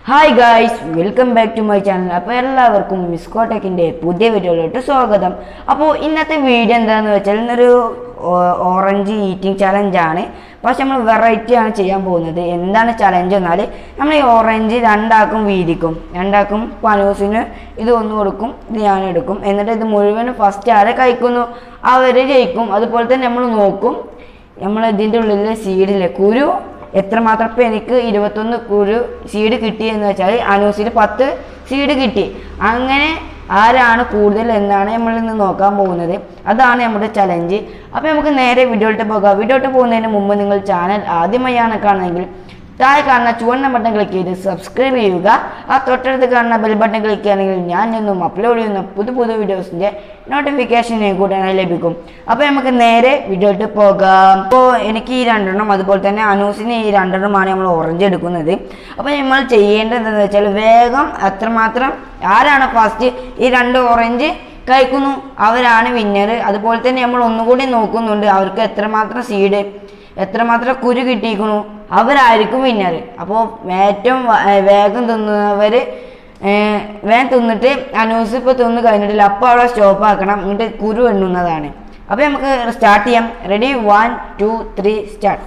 Hi guys welcome back to my channel അപ്പോൾ എല്ലാവർക്കും മിസ്കോടെക്കിൻ്റെ പുതിയ വീഡിയോയിലോട്ട് സ്വാഗതം അപ്പോൾ ഇന്നത്തെ വീഡിയോ എന്താണെന്ന് വെച്ചാൽ ഇന്നൊരു ഓ- ഓറഞ്ച് ഈറ്റിംഗ് ചലഞ്ചാണ് പക്ഷെ നമ്മൾ വെറൈറ്റി ആണ് ചെയ്യാൻ പോകുന്നത് എന്താണ് ചലഞ്ച് എന്നാൽ നമ്മൾ ഈ ഓറഞ്ച് രണ്ടാക്കും വീതിക്കും രണ്ടാക്കും പനൂസിന് ഇത് ഒന്ന് കൊടുക്കും ഇത് ഞാൻ എടുക്കും എന്നിട്ട് ഇത് മുഴുവനും ഫസ്റ്റ് ആരെ കഴിക്കുന്നു അവർ ജയിക്കും അതുപോലെ തന്നെ നമ്മൾ നോക്കും നമ്മൾ ഇതിൻ്റെ ഉള്ളിൽ സീഡില്ലേ കുരു എത്രമാത്രം ഇപ്പം എനിക്ക് ഇരുപത്തൊന്ന് കുരു സീഡ് കിട്ടി എന്ന് വെച്ചാൽ അനൂസിന് പത്ത് സീഡ് കിട്ടി അങ്ങനെ ആരാണ് കൂടുതൽ എന്നാണ് നമ്മൾ ഇന്ന് നോക്കാൻ പോകുന്നത് അതാണ് നമ്മുടെ ചലഞ്ച് അപ്പോൾ നമുക്ക് നേരെ വീഡിയോയിലോട്ട് പോകാം വീഡിയോട്ട് പോകുന്നതിന് മുമ്പ് നിങ്ങൾ ചാനൽ ആദ്യമായാണ് കാണുന്നതെങ്കിൽ താഴെ കാണുന്ന ചുവന്ന ബട്ടൺ ക്ലിക്ക് ചെയ്ത് സബ്സ്ക്രൈബ് ചെയ്യുക ആ തൊട്ടടുത്ത് കാണുന്ന ബെൽ ബട്ടൺ ക്ലിക്ക് ചെയ്യുകയാണെങ്കിൽ ഞാൻ നിന്നും അപ്ലോഡ് ചെയ്യുന്ന പുതു പുതു വീഡിയോസിൻ്റെ നോട്ടിഫിക്കേഷൻ കൂടെ ലഭിക്കും അപ്പോൾ നമുക്ക് നേരെ വീഡിയോയിട്ട് പോകാം അപ്പോൾ എനിക്ക് ഈ രണ്ടെണ്ണം അതുപോലെ തന്നെ അനൂസിന് ഈ രണ്ടെണ്ണമാണ് നമ്മൾ ഓറഞ്ച് എടുക്കുന്നത് അപ്പോൾ നമ്മൾ ചെയ്യേണ്ടത് എന്താണെന്ന് വെച്ചാൽ വേഗം അത്രമാത്രം ആരാണ് ഫസ്റ്റ് ഈ രണ്ട് ഓറഞ്ച് കഴിക്കുന്നു അവരാണ് വിന്നർ അതുപോലെ തന്നെ നമ്മൾ ഒന്നുകൂടി നോക്കുന്നുണ്ട് അവർക്ക് എത്രമാത്രം സീഡ് എത്രമാത്രം കുരു കിട്ടിയിരിക്കണു അവരായിരിക്കും വിന്നർ അപ്പോൾ ഏറ്റവും വ- ഏർ വേഗം തിന്നുന്നവർ വേഗം തിന്നിട്ട് അനൂസ് ഇപ്പോൾ തിന്ന് കഴിഞ്ഞിട്ടില്ല അപ്പോൾ അവിടെ സ്റ്റോപ്പ് ആക്കണം എന്നിട്ട് കുരു എണ്ണുന്നതാണ് അപ്പോൾ നമുക്ക് സ്റ്റാർട്ട് ചെയ്യാം ready one two three start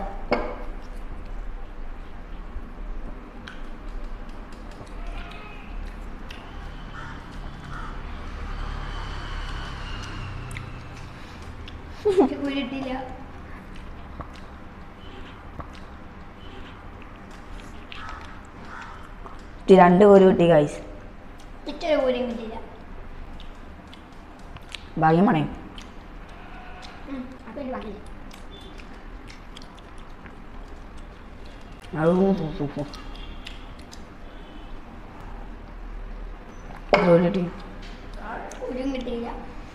കുരുട്ടില്ല രണ്ട് കുരു കിട്ടി ഗൈസ് ഇച്ചൊരു കൂരും കിട്ടിയില്ല ഭാഗ്യം പണേ അപ്പൊ ഒരു ബാക്കി കിട്ടി കുരും കിട്ടിയില്ല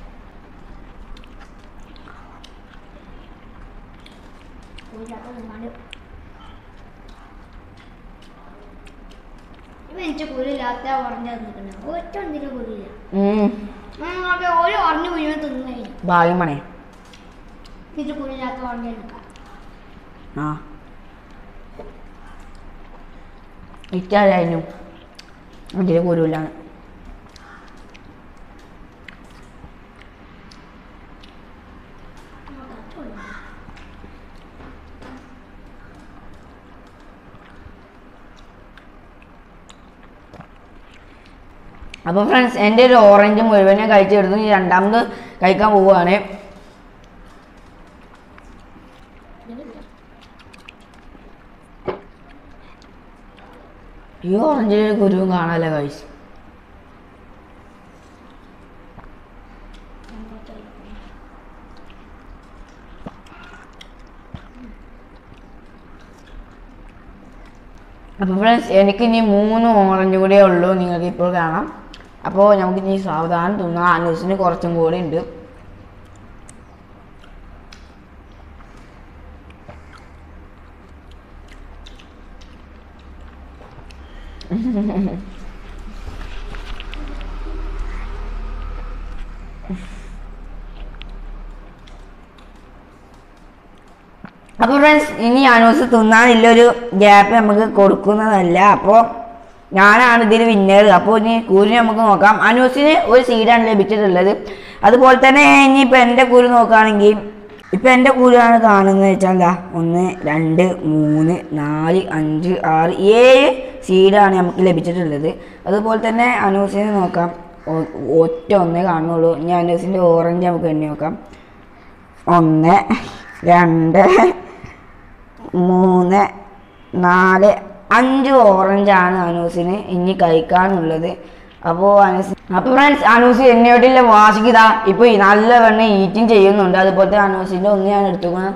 കുരുല്ലാത്ത നിന്നാണ്ട് ഇവ എനിക്ക് കുരുല്ലാത്ത ഓറഞ്ച് നിൽക്കുന്നത് ഒറ്റ എന്തിനും കുരുമില്ല ഉം. നമുക്ക് ഒരു ഓറഞ്ച് മുഴുവൻ തിന്നു കഴിഞ്ഞു ഭാഗ്യം പണേ ഇത് കുരുല്ലാത്ത ഓറഞ്ച് എടുക്കാം ആ ഇറ്റായിരുന്നു അതിൽ കുരുവില്ലാണ് നമുക്ക് അത്ര ഉള്ളൂ. അപ്പോൾ ഫ്രണ്ട്സ് എൻ്റെ ഒരു ഓറഞ്ച് മുഴുവനെ കഴിച്ചെടുത്തു ഈ രണ്ടാമത് കഴിക്കാൻ പോവുകയാണ് ഈ ഓറഞ്ചിൽ ഒരു കുരുവും കാണാമല്ലോ കഴിച്ച് അപ്പോൾ ഫ്രണ്ട്സ് എനിക്ക് ഇനി മൂന്ന് ഓറഞ്ച് കൂടിയേ ഉള്ളൂ നിങ്ങൾക്ക് ഇപ്പോൾ കാണാം അപ്പോൾ നമുക്ക് ഇനി സാവധാനം തിന്നാം അനൂസിന് കുറച്ചും കൂടി ഉണ്ട് അപ്പോൾ ഫ്രണ്ട്സ് ഇനി അനൂസ് തിന്നാനില്ലൊരു ഗ്യാപ്പ് നമുക്ക് കൊടുക്കുന്നതല്ല അപ്പോൾ ഞാനാണ് ഇതിൽ വിന്നർ അപ്പോൾ ഇനി കുരു നമുക്ക് നോക്കാം അനൂസിന് ഒരു സീഡാണ് ലഭിച്ചിട്ടുള്ളത് അതുപോലെ തന്നെ ഇനിയിപ്പോൾ എൻ്റെ കുരു നോക്കുകയാണെങ്കിൽ ഇപ്പം എൻ്റെ കുരുവാണ് കാണുന്നത് വെച്ചാൽ എന്താ ഒന്ന് രണ്ട് മൂന്ന് നാല് അഞ്ച് ആറ് ഏഴ് സീഡാണ് നമുക്ക് ലഭിച്ചിട്ടുള്ളത് അതുപോലെ തന്നെ അനൂസിനെ നോക്കാം ഒ- ഒറ്റ ഒന്നേ കാണുള്ളൂ ഇനി അനൂസിൻ്റെ ഓറഞ്ച് നമുക്ക് എണ്ണി നോക്കാം ഒന്ന് രണ്ട് മൂന്ന് നാല് അഞ്ച് ഓറഞ്ചാണ് അനൂസിന് ഇനി കഴിക്കാനുള്ളത് അപ്പോൾ അനൂസ് അപ്പോൾ ഫ്രണ്ട്സ് അനൂസ് എന്നോട്ടുള്ള വാശിക്കിതാ ഇപ്പോൾ ഈ നല്ല വെണ്ണ ഈറ്റിംഗ് ചെയ്യുന്നുണ്ട് അതുപോലത്തെ അനൂസിൻ്റെ ഒന്ന് ഞാൻ എടുത്തുക്കണം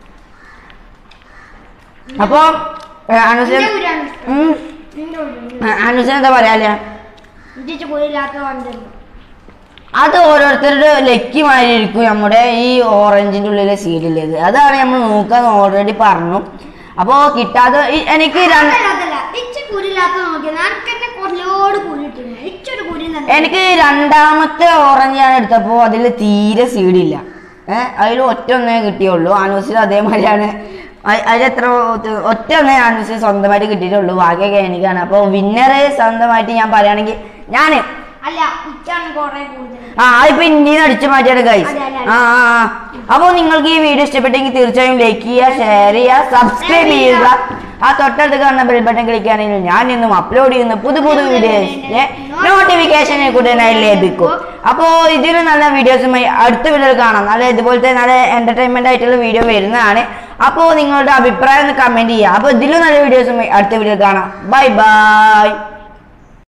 അപ്പോൾ അനൂസ് എന്റെ കുരുവാണ് ഇഷ്ടം. ഉം, നിന്റെ കുരു. അനൂസിന് എന്താ പറയാല്ലേ എനിക്ക് കുരുല്ലാത്ത ഓറഞ്ച് ഉണ്ട്. അത് ഓരോരുത്തരുടെ ലക്കി മാതിരി ഇരിക്കും നമ്മുടെ ഈ ഓറഞ്ചിന്റെ ഉള്ളിലെ സീഡിലേത് അതാണ് നമ്മൾ നോക്കാൻ ഓൾറെഡി പറഞ്ഞു അപ്പോൾ കിട്ടാതെ ഈ- എനിക്ക് രണ്ട് അതല്ല, അതല്ല. ഇച്ച് കുരുല്ലാത്ത നോക്കിയത് എനിക്ക് തന്നെ കുറലോട് കുരു കിട്ടുന്നു ഇച്ചൊരു കുരു തന്നെ എനിക്ക് രണ്ടാമത്തെ ഓറഞ്ച് ഞാൻ എടുത്തപ്പോൾ അതിൽ തീരെ സീഡില്ല ഏഹ് അതിൽ ഒറ്റ ഒന്നേ കിട്ടിയുള്ളൂ അനൂസിൽ അതേമാതിരിയാണ് അ- അതിലെത്ര ഒ- ഒറ്റ ഒന്നേ ആൻസർ സ്വന്തമായിട്ട് കിട്ടിയിട്ടുള്ളൂ ബാക്കിയൊക്കെ എനിക്കാണ് അപ്പോൾ വിന്നർ സ്വന്തമായിട്ട് ഞാൻ പറയുകയാണെങ്കിൽ ഞാൻ അല്ല ഇച്ചാണ് കുറെ കൂടുതൽ ആ ഇപ്പൊ ഇന്ത്യന്ന് അടിച്ചു മാറ്റിയാണ് ഗൈസ് അതെ, അതെ, ആ ആ ആ. അപ്പോൾ നിങ്ങൾക്ക് ഈ വീഡിയോ ഇഷ്ടപ്പെട്ടെങ്കിൽ തീർച്ചയായും ലൈക്ക് ചെയ്യുക ഷെയർ ചെയ്യുക സബ്സ്ക്രൈബ് ചെയ്യുക ആ തൊട്ടടുത്ത് കാണുന്ന ബെൽ ബട്ടൺ ക്ലിക്കുകയാണെങ്കിൽ ഞാൻ ഇന്നും അപ്ലോഡ് ചെയ്യുന്ന പുതു പുതു വീഡിയോസിന്റെ നോട്ടിഫിക്കേഷൻ കൂടുതലായി ലഭിക്കും അപ്പോൾ ഇതിന് നല്ല വീഡിയോസുമായി അടുത്ത വീഡിയോയിൽ കാണാം നല്ല ഇതുപോലത്തെ നല്ല എന്റർടൈൻമെന്റ് ആയിട്ടുള്ള വീഡിയോ വരുന്നതാണ് അപ്പോൾ നിങ്ങളുടെ അഭിപ്രായം ഒന്ന് കമന്റ് ചെയ്യുക അപ്പോൾ ഇതിലും നല്ല വീഡിയോസുമായി അടുത്ത വീഡിയോയിൽ കാണാം ബൈ ബൈ